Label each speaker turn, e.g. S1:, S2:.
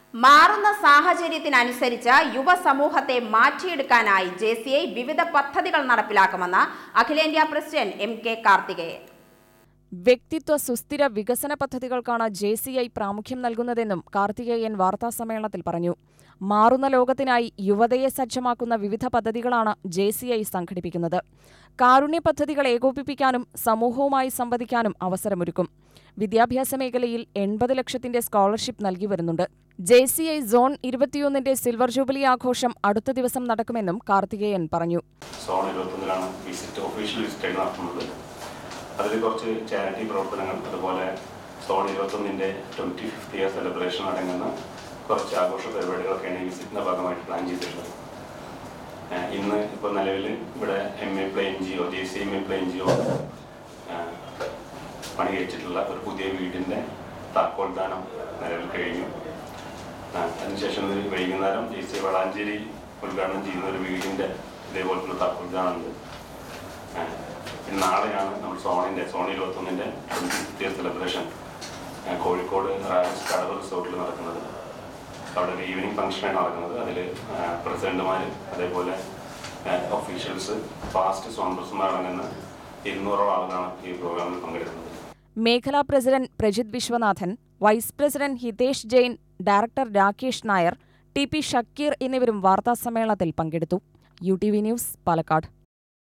S1: മാറുന്ന സാഹചര്യത്തിനനുസരിച്ച് യുവസമൂഹത്തെ മാറ്റിയെടുക്കാനായി ജെ സി ഐ വിവിധ പദ്ധതികൾ നടപ്പിലാക്കുമെന്ന് അഖിലേന്ത്യാ പ്രസിഡന്റ് എം കെ കാർത്തികേയൻ
S2: വ്യക്തിത്വ സുസ്ഥിര വികസന പദ്ധതികൾക്കാണ് ജെ സി ഐ പ്രാമുഖ്യം നൽകുന്നതെന്നും കാർത്തികേയൻ വാർത്താസമ്മേളനത്തിൽ പറഞ്ഞു മാറുന്ന ലോകത്തിനായി യുവതയെ സജ്ജമാക്കുന്ന വിവിധ പദ്ധതികളാണ് ജെ സി ഐ സംഘടിപ്പിക്കുന്നത് കാരുണ്യ പദ്ധതികൾ ഏകോപിപ്പിക്കാനും സമൂഹവുമായി സംവദിക്കാനും അവസരമൊരുക്കും വിദ്യാഭ്യാസ മേഖലയിൽ എൺപത് ലക്ഷത്തിന്റെ സ്കോളർഷിപ്പ് നൽകി വരുന്നുണ്ട് ജെ സി ഐ സോൺ ഇരുപത്തിയൊന്നിന്റെ സിൽവർ ജൂബിലി ആഘോഷം അടുത്ത ദിവസം നടക്കുമെന്നും കാർത്തികേയൻ പറഞ്ഞു
S3: സോൺ ഇരുപത്തൊന്നിലാണ് വിസിറ്റ് ഒഫീഷ്യൽ വിസിറ്റ് നടത്തുന്നത് അതിൽ കുറച്ച് ചാരിറ്റി പ്രവർത്തനങ്ങൾ അതുപോലെ സോൺ ഇരുപത്തൊന്നിൻ്റെ ട്വൻറ്റി ഫിഫ്ത്ത് ഇയർ സെലിബ്രേഷൻ അടങ്ങുന്ന കുറച്ച് ആഘോഷ പരിപാടികളൊക്കെയാണ് ഈ വിസിറ്റിൻ്റെ ഭാഗമായിട്ട് പ്ലാൻ ചെയ്തിട്ടുള്ളത് ഏഹ് ഇന്ന് ഇപ്പോൾ നിലവിൽ ഇവിടെ M A play N G O J C M A play N G O പണി കഴിച്ചിട്ടുള്ള ഒരു പുതിയ വീടിൻ്റെ താക്കോൽ ദാനം നിലവിൽ കഴിഞ്ഞു ആ, അതിനുശേഷം ഇന്ന് വൈകുന്നേരം ജെ സി വളാഞ്ചേരി ഉദ്ഘാടനം ചെയ്യുന്ന ഒരു വീടിൻ്റെ ഇതേപോലത്തെ താക്കോൽ ദാനമുണ്ട് ആ, പിന്നെ നാളെയാണ് നമ്മൾ സോണിൻ്റെ സോൺ ഇരുപത്തൊന്നിൻ്റെ ട്വൻറ്റി സെലിബ്രേഷൻ കോഴിക്കോട് റാവൻസ് കടവ് റിസോർട്ടിൽ നടക്കുന്നത് അവിടെ ഒരു ഈവനിങ് ഫംഗ്ഷനാണ് നടക്കുന്നത് അതിൽ പ്രസിഡന്റുമാർ അതേപോലെ ഒഫീഷ്യൽസ് പാസ്റ്റ് സ്പോൺസർമാർ അടങ്ങുന്ന ഇരുന്നൂറോളം ആളുകളാണ് ഈ പ്രോഗ്രാമിൽ പങ്കെടുക്കുന്നത്
S2: മേഖലാ president Prajith Viswanathan vice president Hitesh Jain director Rakesh Nair T P Shakir എന്നിവരും വാർത്താസമ്മേളനത്തിൽ പങ്കെടുത്തു U T V news Palakkad